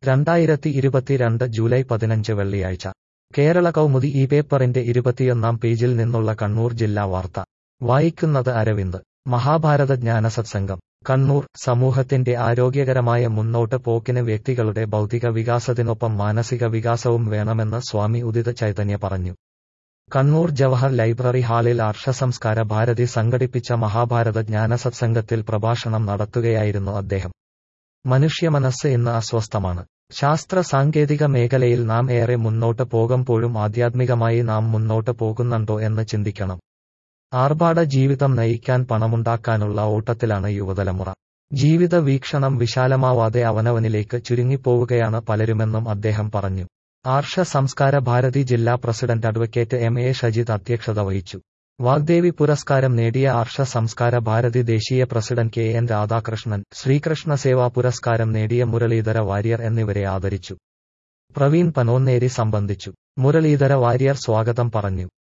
രണ്ടായിരത്തി ഇരുപത്തിരണ്ട് ജൂലൈ പതിനഞ്ച് വെള്ളിയാഴ്ച കേരള കൗമുദി ഈ പേപ്പറിന്റെ ഇരുപത്തിയൊന്നാം പേജിൽ നിന്നുള്ള കണ്ണൂർ ജില്ലാ വാർത്ത വായിക്കുന്നത് അരവിന്ദ് മഹാഭാരത ജ്ഞാനസത്സംഗം കണ്ണൂർ സമൂഹത്തിന്റെ ആരോഗ്യകരമായ മുന്നോട്ട് പോക്കിന് വ്യക്തികളുടെ ഭൗതിക വികാസത്തിനൊപ്പം മാനസിക വികാസവും വേണമെന്ന് സ്വാമി ഉദിത ചൈതന്യ പറഞ്ഞു കണ്ണൂർ ജവഹർ ലൈബ്രറി ഹാളിൽ ആർഷസംസ്കാര ഭാരതി സംഘടിപ്പിച്ച മഹാഭാരത ജ്ഞാനസത്സംഗത്തിൽ പ്രഭാഷണം നടത്തുകയായിരുന്നു അദ്ദേഹം മനുഷ്യമനസ്സ് ഇന്ന് അസ്വസ്ഥമാണ് ശാസ്ത്ര സാങ്കേതിക മേഖലയിൽ നാം ഏറെ മുന്നോട്ട് പോകുമ്പോഴും ആധ്യാത്മികമായി നാം മുന്നോട്ട് പോകുന്നുണ്ടോ എന്ന് ചിന്തിക്കണം ആർഭാട ജീവിതം നയിക്കാൻ പണമുണ്ടാക്കാനുള്ള ഓട്ടത്തിലാണ് യുവതലമുറ ജീവിത വീക്ഷണം വിശാലമാവാതെ അവനവനിലേക്ക് ചുരുങ്ങിപ്പോവുകയാണ് പലരുമെന്നും അദ്ദേഹം പറഞ്ഞു ആർഷ സംസ്കാര ഭാരതി ജില്ലാ president advocate M A Shajith അധ്യക്ഷത വഹിച്ചു വാഗ്ദേവി പുരസ്കാരം നേടിയ ആർഷ സംസ്കാര ഭാരതി ദേശീയ president K N Radhakrishnan Sreekrishna Seva പുരസ്കാരം നേടിയ മുരളീധര വാര്യർ എന്നിവരെ ആദരിച്ചു പ്രവീൺ പനോന്നേരി സംബന്ധിച്ചു മുരളീധര വാര്യർ സ്വാഗതം പറഞ്ഞു